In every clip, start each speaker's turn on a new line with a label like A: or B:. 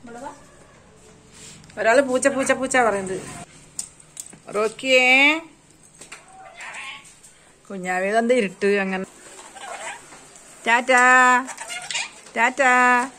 A: ഒരാള് പൂച്ച പൂച്ച പൂച്ച പറയുന്നത് റോക്കിയേ കുഞ്ഞാവേതെന്താ ഇരുട്ട് അങ്ങനെ ടാറ്റാ ടാറ്റാ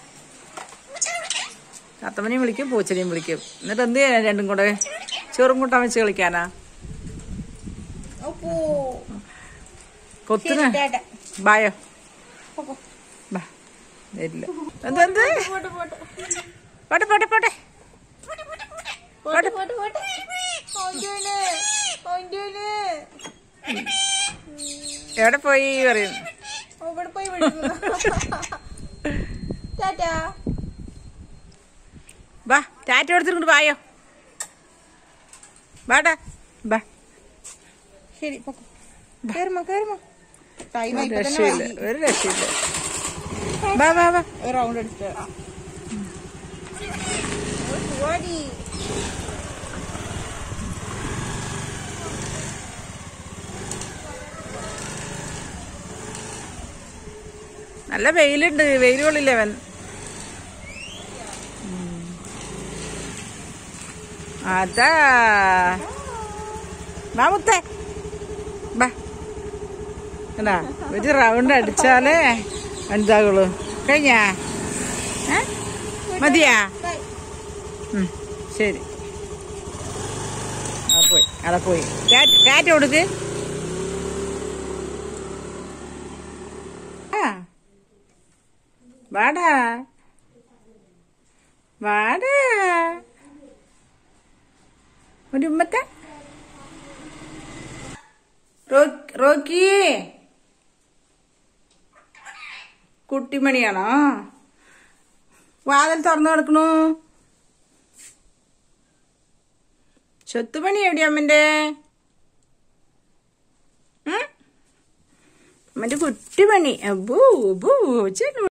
A: തത്തമ്മനെയും വിളിക്കും പൂച്ചനെയും വിളിക്കും എന്നിട്ട് എന്ത് ചെയ്യാനാ രണ്ടും കൂടെ ചെറും കൂട്ടാൻ വെച്ച് കളിക്കാനാ
B: അപ്പോ
A: കൊത്തിന്
B: ശരി, ടാറ്റ.
A: ബായോ
B: പോക്കോ.
A: ബാ വരില്ല എന്തെന്ത്
B: പോട്ടെ പോട്ടെ
A: പോട്ടെ പോട്ടെ പോട്ടെ
B: പോട്ടെ പോട്ടെ പോട്ടെ ഓന്റോന് ഓന്റോന്
A: എവിടെ പോയി പറയും
B: അവിടെ പോയി വിളിക്കുന്നു ടാറ്റാ
A: ബാ ടാറ്റ എടുത്തിട്ട് ബായോ ബാടാ ബാ
B: ശരി പോക്കോ കേറുമോ കേറുമോ ടൈം
A: ഒരു
B: ഇപ്പൊ തന്നെ
A: രക്ഷയില്ല
B: വൈകി.
A: ഒരു രക്ഷയില്ല ബാ ബാ ബാ
B: ഒരു റൗണ്ട് അടിച്ചിട്ട് വരാം. ഓടി.
A: നല്ല വെയിലുണ്ട് വെയിൽ കൊള്ളില്ല അവൻ ഉം. അതാ വാ മുത്തേ ബാ കണ്ടാ ഒരു റൗണ്ട് അടിച്ചാലേ എന്താകുള്ളൂ കഴിഞ്ഞാ ഏ? മതിയാ
B: ബൈ.
A: ഉം, ശരി അവിടെ പോയി അവിടെ പോയി കാറ്റ് കാറ്റ് കൊടുക്ക് ആ വാടാ വാടാ ഒരു ഉമ്മത്തെ റോ- റോക്കി കുട്ടിമണിയാണോ വാതിൽ തുറന്നു കിടക്കണു സ്വത്തുമണി എവിടെയാ അമ്മന്റെ ഉം? അമ്മന്റെ കുട്ടിമണി അബൂ അബൂ ചെല്ലു